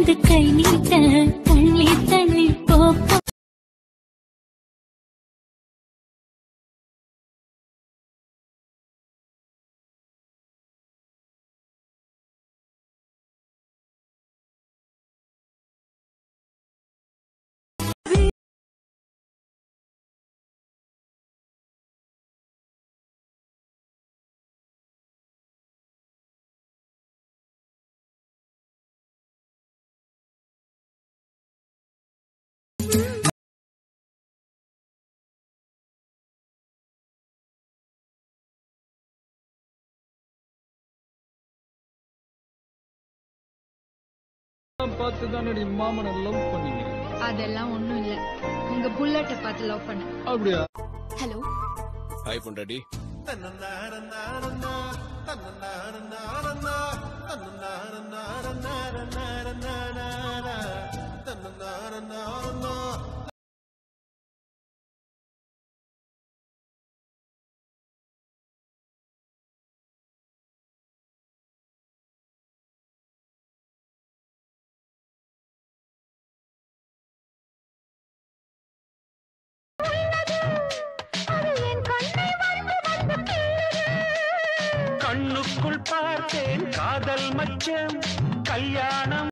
வந்து கை நீட்ட தள்ளி தள்ளி போப்ப பார்த்து தானடி மாமனை லவ் பண்ணீங்க அதெல்லாம் ஒண்ணும் இல்ல உங்க புல்லட்ட பார்த்து லவ் பண்ண அப்படியா ஹலோ ஹாய் பொண்டாடி கண்ணுக்குள் பார்த்தேன் காதல் மச்சம் கல்யாணம்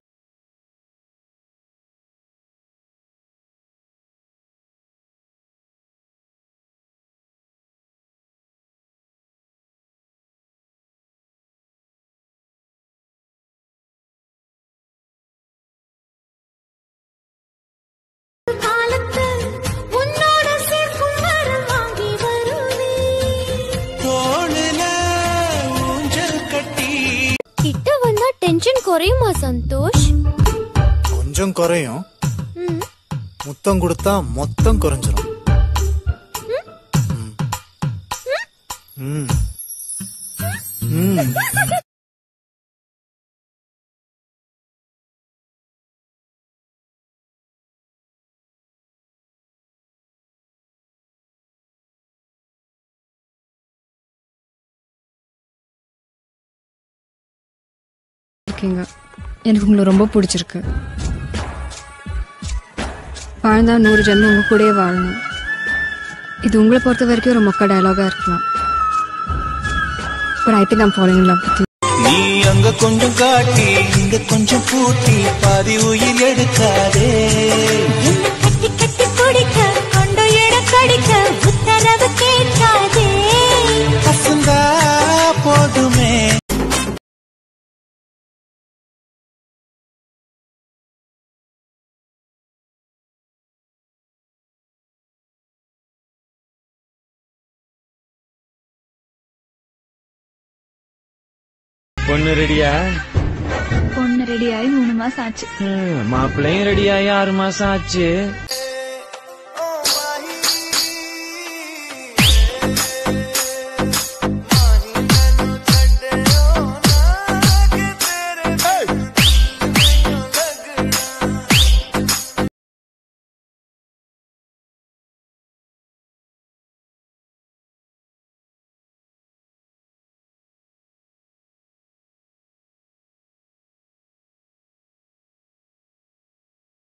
காலத்து உன்னோட சேர்க்கும் வரம் வாங்கி வருவே தோளுல ஊஞ்சல் கட்டி கிட்ட வந்தா டென்ஷன் குறையுமா சந்தோஷ் கொஞ்சம் குறையும் முத்தம் கொடுத்தா மொத்தம் குறைஞ்சிரும் ம். ம். ம். இருக்கீங்க எனக்கு உங்களை ரொம்ப பிடிச்சிருக்கு வாழ்ந்தா நூறு ஜென்மம் உங்க கூடயே வாழணும் இது உங்களை பொறுத்த வரைக்கும் ஒரு மொக்க டயலாகா இருக்கலாம் but I think I'm falling in love with நீ அங்க கொஞ்சம் காட்டி இங்க கொஞ்சம் பூட்டி பாதி உயிர் எடுக்காதே என்ன கட்டி கட்டி பிடிக்க கொண்டு இட கடிக்க உத்தரவு கேட்காதே அசந்தா போதுமே பொண்ணு ரெடியா பொண்ணு ரெடி ஆகி மூணு மாசம் ஆச்சு மாப்பிள்ளையும் ரெடியாகி ஆறு மாசம் ஆச்சு